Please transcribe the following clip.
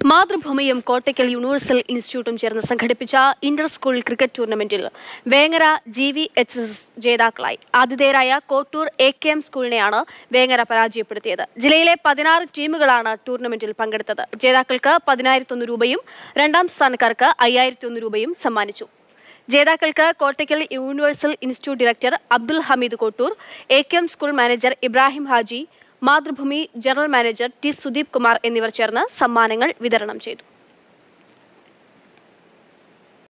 മാതൃഭൂമിയും Kottakkal universal ഇൻസ്റ്റിറ്റ്യൂട്ടും ചേർന്ന് സംഘടിപ്പിച്ച Inter school cricket ടൂർണമെന്റിൽ Vengara G V H S ജേതാക്കളായി ആതിഥേയരായ കോട്ടൂർ എ കെ എം സ്കൂളിനെയാണ് വേങ്ങര പരാജയപ്പെടുത്തിയത് ജില്ലയിലെ പതിനാറ് ടീമുകളാണ് ടൂർണമെന്റിൽ പങ്കെടുത്തത് ജേതാക്കൾക്ക് പതിനായിരത്തൊന്ന് രൂപയും രണ്ടാം സ്ഥാനക്കാർക്ക് അയ്യായിരത്തി ഒന്ന് രൂപയും സമ്മാനിച്ചു ജേതാക്കൾക്ക് Kottakkal universal institute director Abdul Hameed Kottur A K M school manager Ibrahim Haji Mathrubhumi general manager T Sudeep Kumar എന്നിവർ ചേർന്ന് സമ്മാനങ്ങൾ വിതരണം ചെയ്തു